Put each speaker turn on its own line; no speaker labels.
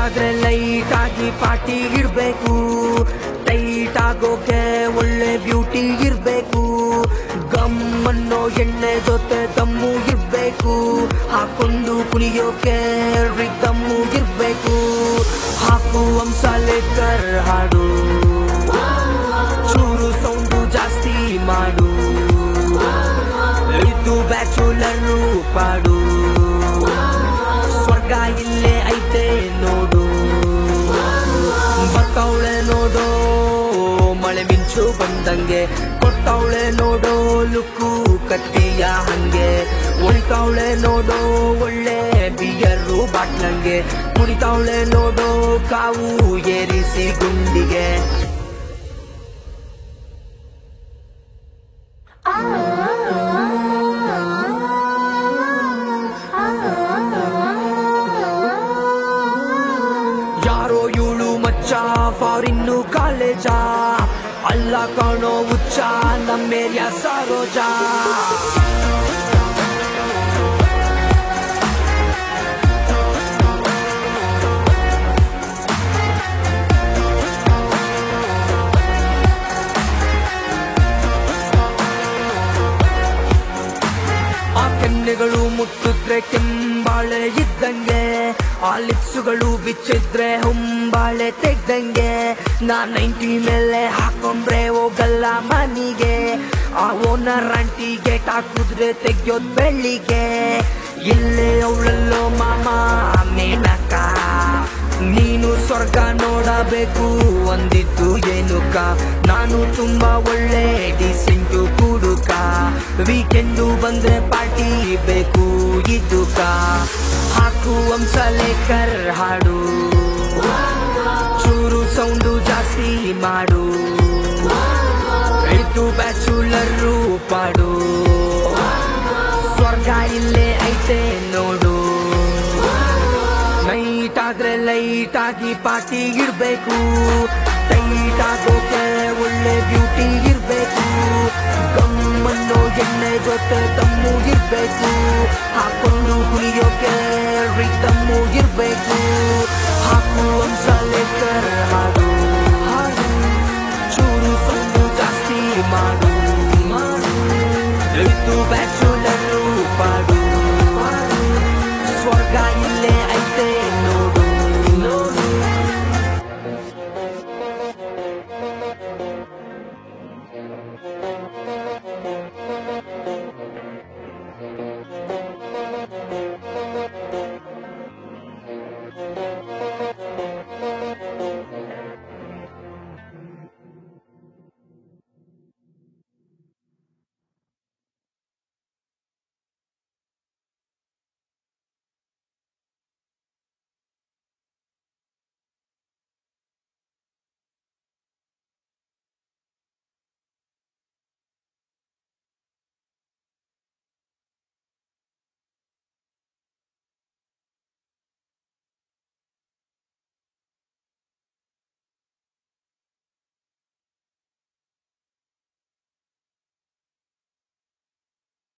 ಆದ್ರೆ ಲೈಟ್ ಆಗಿ ಪಾರ್ಟಿ ಇಡ್ಬೇಕು ಟೈಟ್ ಆಗೋಕೆ ಒಳ್ಳೆ ಬ್ಯೂಟಿ ಇರ್ಬೇಕು ಗಮ್ ಅನ್ನೋ ಎಣ್ಣೆ ಜೊತೆ ದಮ್ಮು ಇರ್ಬೇಕು ಹಾಕೊಂಡು ಕುಣಿಯೋಕೆ ದಮ್ಮು ಇರ್ಬೇಕು ಹಾಕು ಲೇಕರ್ ಹಾಡು ಚೂರು ಸೌಂಡು ಜಾಸ್ತಿ ಮಾಡು ಇದು ಬ್ಯಾಚುಲರ್ ಪಾಡು ಸ್ವರ್ಗ ಇಲ್ಲೇ ಐತೆ ನೋಡು ಬತ್ತವಳೆ ನೋಡೋ ಮಳೆ ಮಿಂಚು ಬಂದಂಗೆ ಕೊಟ್ಟವಳೆ ನೋಡೋ ಲುಕ್ಕು ಕತ್ತಿಯ ಹಂಗೆ ಉಳಿತವಳೆ ನೋಡೋ ಒಳ್ಳೆ ಬಿಯರು ಬಾಟ್ಲಂಗೆ ಕುಣಿತವಳೆ ನೋಡೋ ಕಾವು ಏರಿಸಿ ಗುಂಡಿಗೆ ಯಾರೋ ಇವಳು ಮಚ್ಚ ಫಾರಿನ್ನು ಕಾಲೇಜ ಅಲ್ಲ ಕಾಣೋ ಹುಚ್ಚ ನಮ್ಮೇರಿಯ ಸರೋಜ ಆ ಕೆನ್ನೆಗಳು ಮುಟ್ಟಿದ್ರೆ ಕೆಂಬಾಳೆ ಇದ್ದಂಗೆ ಆ ಲಿಪ್ಸುಗಳು ಬಿಚ್ಚಿದ್ರೆ ಹೊಂಬಾಳೆ ತೆಗ್ದಂಗೆ ನಾ ನೈಂಟಿ ಮೇಲೆ ಹಾಕೊಂಡ್ರೆ ಹೋಗಲ್ಲ ಮನಿಗೆ ಆ ಓನರ್ ಆಂಟಿಗೆ ಹಾಕಿದ್ರೆ ತೆಗ್ಯೋದ್ ಬೆಳ್ಳಿಗೆ ಇಲ್ಲೇ ಅವಳಲ್ಲೋ ಮಾಮ ಮೇನಕ ನೀನು ಸ್ವರ್ಗ ನೋಡಬೇಕು ಅಂದಿದ್ದು ಏನುಕ ನಾನು ತುಂಬಾ ಒಳ್ಳೆ ಡಿಸೆಂಟು ಕುಡುಕ ವೀಕೆಂಡು ಬಂದ್ರೆ ಪಾರ್ಟಿ ಬೇಕು ಇದುಕ ಹಾಕು ಲೇಕರ್ ಹಾಡು ಚೂರು ಸೌಂಡು ಜಾಸ್ತಿ ಮಾಡು ಇದು ಬ್ಯಾಚುಲರ್ ಪಾಡು ಸ್ವರ್ಗ ಇಲ್ಲೇ ಐತೆ ನೋಡು ನೈಟ್ ಆದ್ರೆ ಲೈಟ್ ಆಗಿ ಪಾರ್ಟಿ ಇಡ್ಬೇಕು ಟೈಟ್ ಆಗೋಕೆ ಒಳ್ಳೆ ಬ್ಯೂಟಿ ಇರ್ಬೇಕು ಗಮ್ಮನ್ನೋ ಎಣ್ಣೆ ಜೊತೆ ದಮ್ಮು ಇರ್ಬೇಕು ಹಾಕೊಂಡು ಕುಣಿಯೋಕೆ ದಮ್ಮು ಇರ್ಬೇಕು ಹಾಕು ಲೇಕರ್ ಹಾಡು ಹಾಡು ಚೂರು ಸೊಂದು ಜಾಸ್ತಿ ಮಾಡು ಮಾಡು ಇದು ಬ್ಯಾಚ್